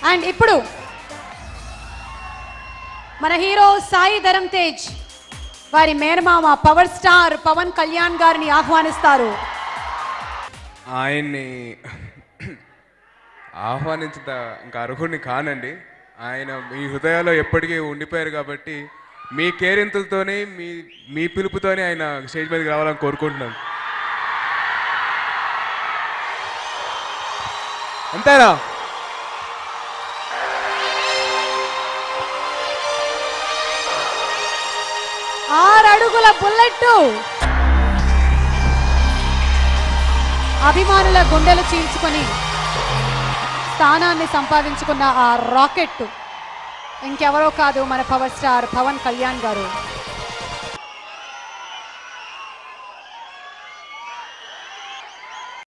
and ఇప్పుడు మన hero Sai Dharam Tej వారి మేనమామ పవర్ స్టార్ పవన్ కళ్యాణ్ గారిని ఆహ్వానిస్తారు ఆయన్ని ఆహ్వానించిన ఇంకా అర్హుడిని కానండి ఆయన మీ హృదయాల్లో ఎప్పటికీ ఉండిపోయారు కాబట్టి మీ కేరింతలతోనే మీ మీ పిలుపుతోనే ఆయన స్టేజ్ మీదకి రావాలని కోరుకుంటున్నాను అంతేనా ఆరు అడుగుల బుల్లెట్ అభిమానుల గుండెలు చీల్చుకొని స్థానాన్ని సంపాదించుకున్న ఆ రాకెట్ ఇంకెవరో కాదు మన పవర్ స్టార్ పవన్ కళ్యాణ్ గారు